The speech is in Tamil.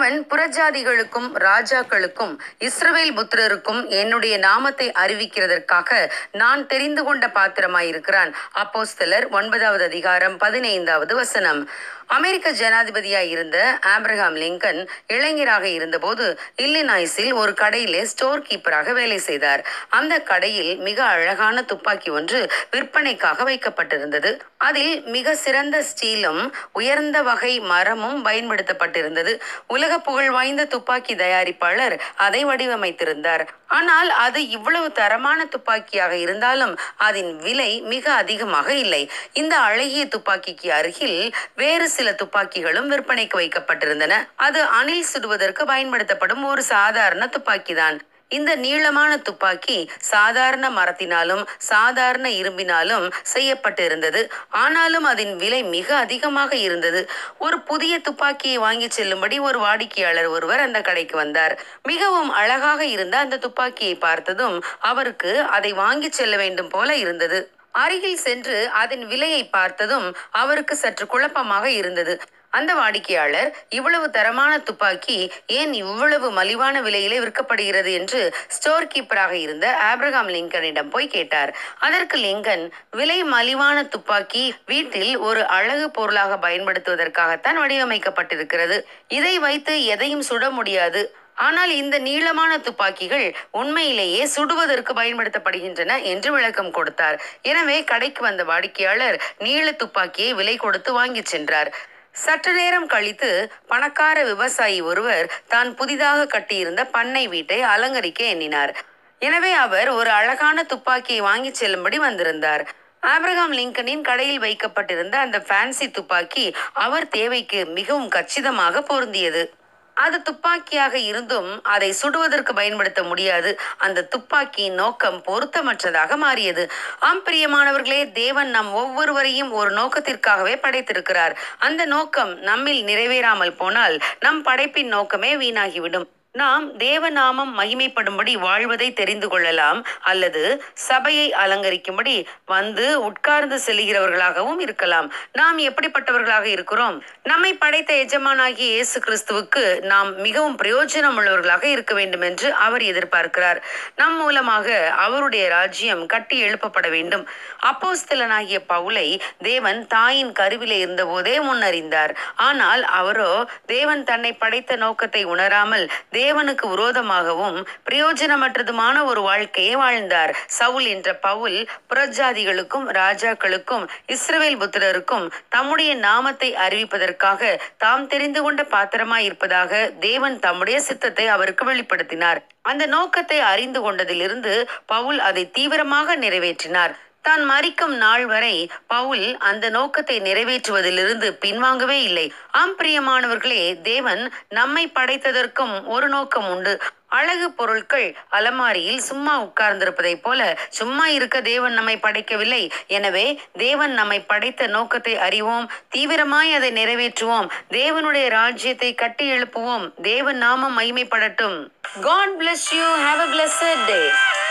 அவன் புறஜாதிகளுக்கும் ராஜாக்களுக்கும் இஸ்ரவேல் புத்திரருக்கும் என்னுடைய நாமத்தை அறிவிக்கிறதற்காக நான் தெரிந்து கொண்ட பாத்திரமாயிருக்கிறான் அப்போஸ்தலர் ஒன்பதாவது அதிகாரம் பதினைந்தாவது வசனம் அமெரிக்க ஜனாதிபதியாய் இருந்த ஆப்ரஹாம் லிங்கன் இளைஞராக இருந்தபோது இல்லினாய்ஸில் ஒரு கடையிலே ஸ்டோர் கீப்பராக வேலை செய்தார் அந்த கடையில் மிக அழகான துப்பாக்கி ஒன்று விற்பனைக்காக வைக்கப்பட்டிருந்தது அதில் மிக சிறந்த ஸ்டீலும் உயர்ந்த வகை மரமும் பயன்படுத்தப்பட்டிருந்தது உலக புகழ் வாய்ந்த துப்பாக்கி தயாரிப்பாளர் அதை வடிவமைத்திருந்தார் ஆனால் அது இவ்வளவு தரமான துப்பாக்கியாக இருந்தாலும் அதன் விலை மிக அதிகமாக இல்லை இந்த அழகிய துப்பாக்கிக்கு அருகில் வேறு சில துப்பாக்கிகளும் விற்பனைக்கு வைக்கப்பட்டிருந்தன அது அணில் சுடுவதற்கு பயன்படுத்தப்படும் ஒரு சாதாரண துப்பாக்கிதான் இந்த நீளமான துப்பாக்கி சாதாரண மரத்தினாலும் சாதாரண இரும்பினாலும் செய்யப்பட்டிருந்தது ஆனாலும் அதன் விலை மிக அதிகமாக இருந்தது ஒரு புதிய துப்பாக்கியை வாங்கி செல்லும்படி ஒரு வாடிக்கையாளர் ஒருவர் அந்த கடைக்கு வந்தார் மிகவும் அழகாக இருந்த அந்த துப்பாக்கியை பார்த்ததும் அவருக்கு அதை வாங்கி செல்ல வேண்டும் போல இருந்தது அருகில் சென்று அதன் விலையை பார்த்ததும் அவருக்கு சற்று குழப்பமாக இருந்தது அந்த வாடிக்கையாளர் இவ்வளவு தரமான துப்பாக்கி ஏன் இவ்வளவு மலிவான விலையிலே விற்கப்படுகிறது என்று ஸ்டோர் கீப்பராக இருந்த ஆப்ரஹாம் லிங்கனிடம் போய் கேட்டார் அதற்கு லிங்கன் விலை மலிவான துப்பாக்கி வீட்டில் ஒரு அழகு பொருளாக பயன்படுத்துவதற்காகத்தான் வடிவமைக்கப்பட்டிருக்கிறது இதை வைத்து எதையும் சுட முடியாது ஆனால் இந்த நீளமான துப்பாக்கிகள் உண்மையிலேயே சுடுவதற்கு பயன்படுத்தப்படுகின்றன என்று விளக்கம் கொடுத்தார் எனவே கடைக்கு வந்த வாடிக்கையாளர் நீள துப்பாக்கியை விலை கொடுத்து வாங்கிச் சென்றார் சற்று நேரம் கழித்து பணக்கார விவசாயி ஒருவர் தான் புதிதாக கட்டியிருந்த பண்ணை வீட்டை அலங்கரிக்க எண்ணினார் எனவே அவர் ஒரு அழகான துப்பாக்கியை வாங்கிச் செல்லும்படி வந்திருந்தார் ஆப்ரஹாம் லிங்கனின் கடையில் வைக்கப்பட்டிருந்த அந்த ஃபேன்சி துப்பாக்கி அவர் தேவைக்கு மிகவும் கச்சிதமாக பொருந்தியது அது துப்பாக்கியாக இருந்தும் அதை சுடுவதற்கு பயன்படுத்த முடியாது அந்த துப்பாக்கியின் நோக்கம் பொருத்தமற்றதாக மாறியது ஆம் பிரியமானவர்களே தேவன் நம் ஒவ்வொருவரையும் ஒரு நோக்கத்திற்காகவே படைத்திருக்கிறார் அந்த நோக்கம் நம்மில் நிறைவேறாமல் போனால் நம் படைப்பின் நோக்கமே வீணாகிவிடும் நாம் தேவநாமம் மகிமைப்படும்படி வாழ்வதை தெரிந்து கொள்ளலாம் அல்லது சபையை அலங்கரிக்கும்படி வந்து உட்கார்ந்து செல்கிறவர்களாகவும் இருக்கலாம் நாம் எப்படிப்பட்டவர்களாக இருக்கிறோம் நம்மை படைத்த எஜமானாகிய இயேசு கிறிஸ்துவுக்கு நாம் மிகவும் பிரயோஜனம் உள்ளவர்களாக இருக்க வேண்டும் என்று அவர் எதிர்பார்க்கிறார் நம் மூலமாக அவருடைய ராஜ்யம் கட்டி எழுப்பப்பட வேண்டும் அப்போஸ்தலனாகிய பவுலை தேவன் தாயின் கருவிலே இருந்தபோதே முன்னறிந்தார் ஆனால் அவரோ தேவன் தன்னை படைத்த நோக்கத்தை உணராமல் தேவனுக்கு விரோதமாகவும் பிரயோஜனமற்றதுமான ஒரு வாழ்க்கையை வாழ்ந்தார் சவுல் என்ற பவுல் புறஜாதிகளுக்கும் ராஜாக்களுக்கும் இஸ்ரவேல் புத்திரருக்கும் தம்முடைய நாமத்தை அறிவிப்பதற்காக தாம் தெரிந்து கொண்ட பாத்திரமாய் இருப்பதாக தேவன் தம்முடைய சித்தத்தை அவருக்கு வெளிப்படுத்தினார் அந்த நோக்கத்தை அறிந்து கொண்டதிலிருந்து பவுல் அதை தீவிரமாக நிறைவேற்றினார் தான் மறிக்கும் நாள் வரை பவுல் அந்த நோக்கத்தை நிறைவேற்றுவதிலிருந்து பின்வாங்கவே இல்லை ஆம் பிரியமானவர்களே தேவன் நம்மை படைத்ததற்கும் ஒரு நோக்கம் உண்டு அழகு பொருட்கள் அலமாரியில் சும்மா உட்கார்ந்திருப்பதைப் போல சும்மா இருக்க தேவன் நம்மை படைக்கவில்லை எனவே தேவன் நம்மை படைத்த நோக்கத்தை அறிவோம் தீவிரமாய் அதை நிறைவேற்றுவோம் தேவனுடைய ராஜ்யத்தை கட்டி எழுப்புவோம் தேவன் நாமம் மகிமைப்படட்டும் God bless you have a blessed day